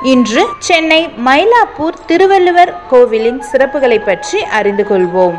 இன்று சென்னை மயிலாப்பூர் திருவள்ளுவர் கோவிலின் சிறப்புகளை பற்றி அறிந்து கொள்வோம்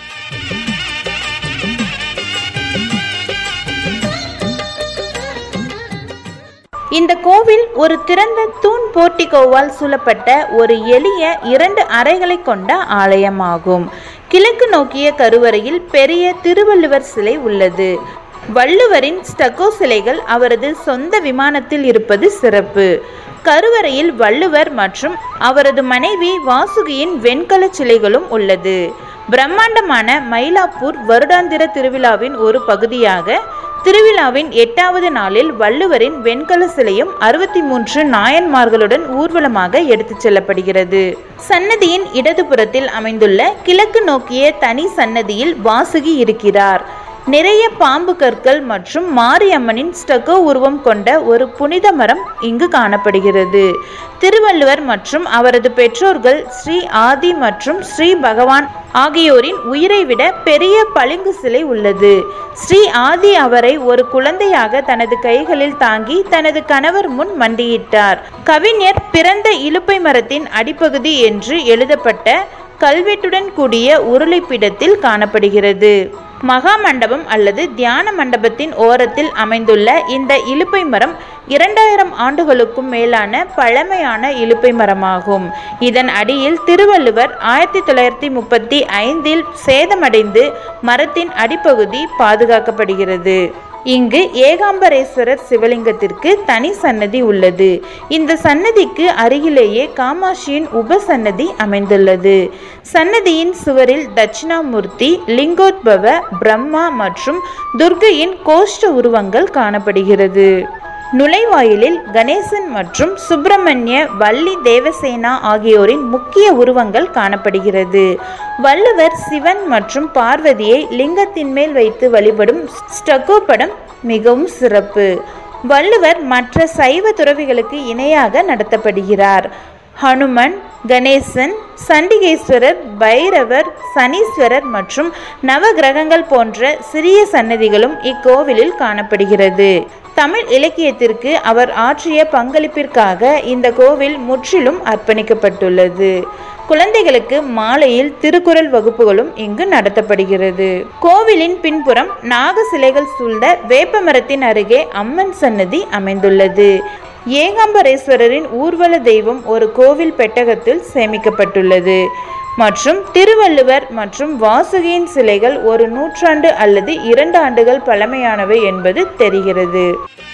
இந்த கோவில் ஒரு திறந்த தூண் போர்ட்டிகோவால் சூழப்பட்ட ஒரு எளிய இரண்டு அறைகளை கொண்ட ஆலயமாகும் கிழக்கு நோக்கிய கருவறையில் பெரிய திருவள்ளுவர் சிலை உள்ளது வள்ளுவரின் ஸ்டக்கோ சிலைகள் அவரது சொந்த விமானத்தில் இருப்பது சிறப்பு கருவறையில் வள்ளுவர் மற்றும் அவரது மனைவி வாசுகியின் வெண்கல சிலைகளும் உள்ளது பிரம்மாண்டமான மயிலாப்பூர் வருடாந்திர திருவிழாவின் ஒரு பகுதியாக திருவிழாவின் எட்டாவது நாளில் வள்ளுவரின் வெண்கல சிலையும் அறுபத்தி மூன்று நாயன்மார்களுடன் ஊர்வலமாக எடுத்துச் செல்லப்படுகிறது சன்னதியின் இடதுபுறத்தில் அமைந்துள்ள கிழக்கு நோக்கிய தனி சன்னதியில் வாசுகி இருக்கிறார் நிறைய பாம்பு கற்கள் மற்றும் மாரியம்மனின் ஸ்டகோ உருவம் கொண்ட ஒரு புனித மரம் இங்கு காணப்படுகிறது திருவள்ளுவர் மற்றும் அவரது பெற்றோர்கள் ஸ்ரீ ஆதி மற்றும் ஸ்ரீ பகவான் ஆகியோரின் உயிரை விட பெரிய பளிங்கு சிலை உள்ளது ஸ்ரீ ஆதி அவரை ஒரு குழந்தையாக தனது கைகளில் தாங்கி தனது கணவர் முன் மண்டியிட்டார் கவிஞர் பிறந்த இலுப்பை மரத்தின் அடிப்பகுதி என்று எழுதப்பட்ட கல்வெட்டுடன் கூடிய உருளைப்பிடத்தில் காணப்படுகிறது மகா மண்டபம் அல்லது தியான மண்டபத்தின் ஓரத்தில் அமைந்துள்ள இந்த இலுப்பை மரம் இரண்டாயிரம் ஆண்டுகளுக்கும் மேலான பழமையான இலுப்பை மரமாகும் இதன் அடியில் திருவள்ளுவர் ஆயிரத்தி தொள்ளாயிரத்தி முப்பத்தி ஐந்தில் சேதமடைந்து மரத்தின் அடிப்பகுதி பாதுகாக்கப்படுகிறது இங்கு ஏகாம்பரேஸ்வரர் சிவலிங்கத்திற்கு தனி சன்னதி உள்ளது இந்த சன்னதிக்கு அருகிலேயே காமாட்சியின் உபசன்னதி அமைந்துள்ளது சன்னதியின் சுவரில் தட்சிணாமூர்த்தி லிங்கோத்பவ பிரம்மா மற்றும் துர்கையின் கோஷ்ட உருவங்கள் காணப்படுகிறது நுழைவாயிலில் கணேசன் மற்றும் சுப்பிரமணிய வள்ளி தேவசேனா ஆகியோரின் முக்கிய உருவங்கள் காணப்படுகிறது வள்ளுவர் சிவன் மற்றும் பார்வதியை லிங்கத்தின் மேல் வைத்து வழிபடும் ஸ்டக்கோ படம் மிகவும் சிறப்பு வள்ளுவர் மற்ற சைவ துறவிகளுக்கு இணையாக நடத்தப்படுகிறார் ஹனுமன் கணேசன் சண்டிகேஸ்வரர் பைரவர் சனீஸ்வரர் மற்றும் நவகிரகங்கள் போன்ற சிறிய சன்னதிகளும் இக்கோவிலில் காணப்படுகிறது தமிழ் இலக்கியத்திற்கு அவர் ஆற்றிய பங்களிப்பிற்காக இந்த கோவில் முற்றிலும் அர்ப்பணிக்கப்பட்டுள்ளது குழந்தைகளுக்கு மாலையில் திருக்குறள் வகுப்புகளும் இங்கு நடத்தப்படுகிறது கோவிலின் பின்புறம் நாக சிலைகள் சூழ்ந்த வேப்ப மரத்தின் அருகே அம்மன் சன்னதி அமைந்துள்ளது ஏகாம்பரேஸ்வரரின் ஊர்வல தெய்வம் ஒரு கோவில் பெட்டகத்தில் சேமிக்கப்பட்டுள்ளது மற்றும் திருவள்ளுவர் மற்றும் வாசுகியின் சிலைகள் ஒரு நூற்றாண்டு அல்லது இரண்டு ஆண்டுகள் பழமையானவை என்பது தெரிகிறது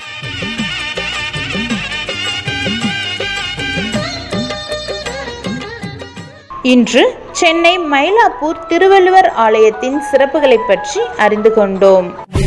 இன்று சென்னை மயிலாப்பூர் திருவள்ளுவர் ஆலயத்தின் சிறப்புகளை பற்றி அறிந்து கொண்டோம்